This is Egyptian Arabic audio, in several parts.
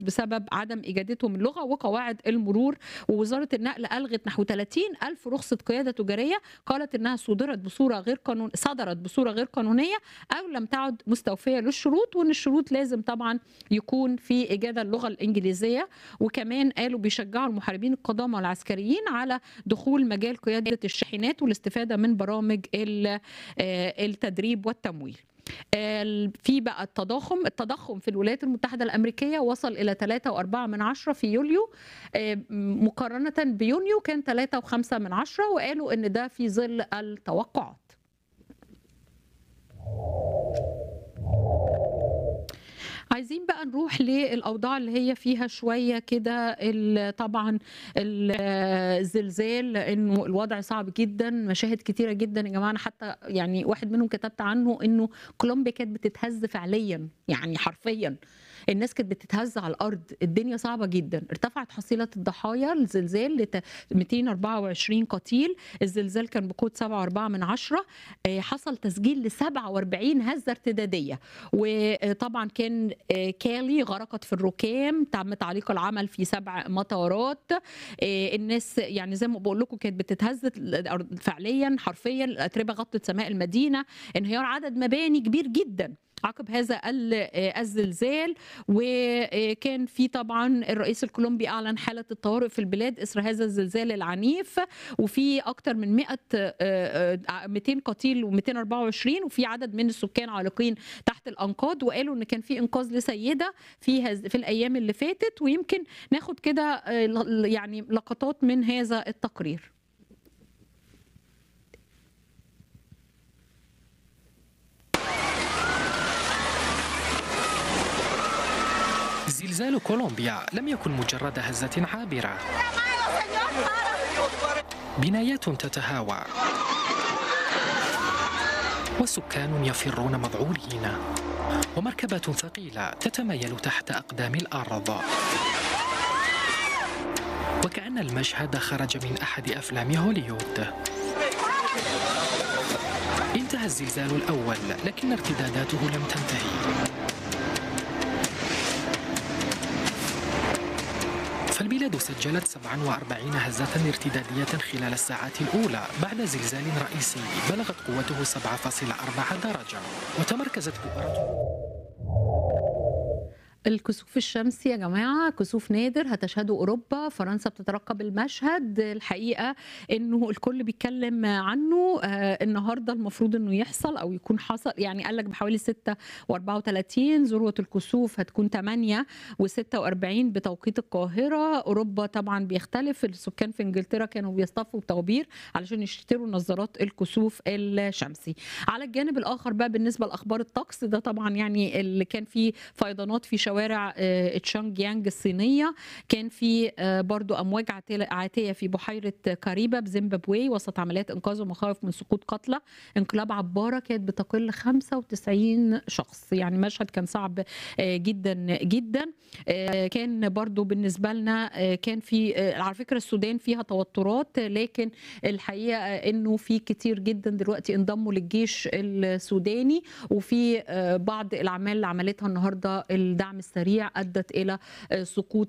بسبب عدم إجادتهم اللغة وقواعد المرور ووزارة النقل ألغت نحو 30 ألف رخصة قيادة تجارية قالت إنها صدرت بصورة غير قانون صدرت بصورة غير قانونية أو لم تعد مستوفية للشروط وإن الشروط لازم طبعا يكون في إجادة اللغة الإنجليزية وكمان قالوا بيشجعوا المحاربين القدامى والعسكريين على دخول مجال قيادة الشاحنات والاستفادة من برامج التدريب والتمويل في بقى التضخم التضخم في الولايات المتحدة الأمريكية وصل إلى 3.4 من عشرة في يوليو مقارنة بيونيو كان 3.5 من عشرة وقالوا إن ده في ظل التوقعات عايزين بقى نروح للاوضاع اللي هي فيها شويه كده طبعا الزلزال انه الوضع صعب جدا مشاهد كتيره جدا يا جماعه انا حتى يعني واحد منهم كتبت عنه انه كولومبيا كانت بتتهز فعليا يعني حرفيا الناس كانت بتتهز على الارض الدنيا صعبه جدا ارتفعت حصيله الضحايا الزلزال ل 224 قتيل الزلزال كان بقوه 7.4 من عشرة حصل تسجيل ل 47 هزه ارتداديه وطبعا كان كالي غرقت في الركام تم تعليق العمل في سبع مطارات الناس يعني زي ما بقول لكم كانت بتتهز فعليا حرفيا الاتربه غطت سماء المدينه انهيار عدد مباني كبير جدا عقب هذا الزلزال وكان في طبعا الرئيس الكولومبي اعلن حاله الطوارئ في البلاد اثر هذا الزلزال العنيف وفي اكثر من 100 200 قتيل و224 وفي عدد من السكان عالقين تحت الانقاض وقالوا ان كان في انقاذ لسيده في في الايام اللي فاتت ويمكن ناخد كده يعني لقطات من هذا التقرير زلزال كولومبيا لم يكن مجرد هزة عابرة بنايات تتهاوى وسكان يفرون مذعورين ومركبة ثقيلة تتمايل تحت أقدام الأرض وكأن المشهد خرج من أحد أفلام هوليوود انتهى الزلزال الأول لكن ارتداداته لم تنتهي فالبلاد سجلت 47 هزة ارتدادية خلال الساعات الأولى بعد زلزال رئيسي بلغت قوته 7.4 درجة وتمركزت بؤرته الكسوف الشمسي يا جماعه كسوف نادر هتشهده اوروبا فرنسا بتترقب المشهد الحقيقه انه الكل بيتكلم عنه آه النهارده المفروض انه يحصل او يكون حصل يعني قال لك بحوالي 6 و34 ذروه الكسوف هتكون 8 و46 بتوقيت القاهره اوروبا طبعا بيختلف السكان في انجلترا كانوا بيصطفوا بطوابير علشان يشتروا نظارات الكسوف الشمسي على الجانب الاخر بقى بالنسبه لاخبار الطقس ده طبعا يعني اللي كان فيه فيضانات في شوارع تشانج يانج الصينية كان في برضو أمواج عاتية في بحيرة كاريبا بزيمبابوي وسط عمليات إنقاذ ومخاوف من سقوط قتلى انقلاب عبارة كانت بتقل 95 شخص يعني مشهد كان صعب جدا جدا كان برضو بالنسبة لنا كان في على فكرة السودان فيها توترات لكن الحقيقة انه في كتير جدا دلوقتي انضموا للجيش السوداني وفي بعض الاعمال اللي عملتها النهارده الدعم السريع ادت الى سقوط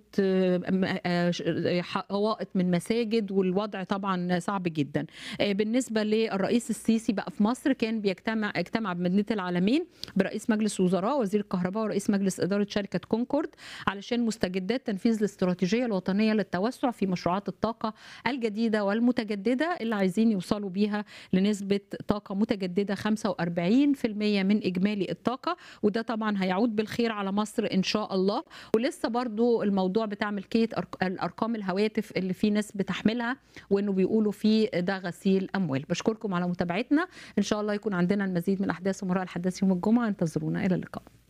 حوائط من مساجد والوضع طبعا صعب جدا بالنسبه للرئيس السيسي بقى في مصر كان بيجتمع اجتمع بمدينه العالمين برئيس مجلس وزراء وزير الكهرباء ورئيس مجلس اداره شركه كونكورد علشان مستجدات تنفيذ الاستراتيجيه الوطنيه للتوسع في مشروعات الطاقه الجديده والمتجدده اللي عايزين يوصلوا بيها لنسبه طاقه متجدده 45% من اجمالي الطاقه وده طبعا هيعود بالخير على مصر ان شاء الله ولسه برضو الموضوع بتاع ملكيه الارقام الهواتف اللي في ناس بتحملها وانه بيقولوا فيه ده غسيل اموال بشكركم على متابعتنا ان شاء الله يكون عندنا المزيد من الاحداث ومراء الحداث يوم الجمعه انتظرونا الى اللقاء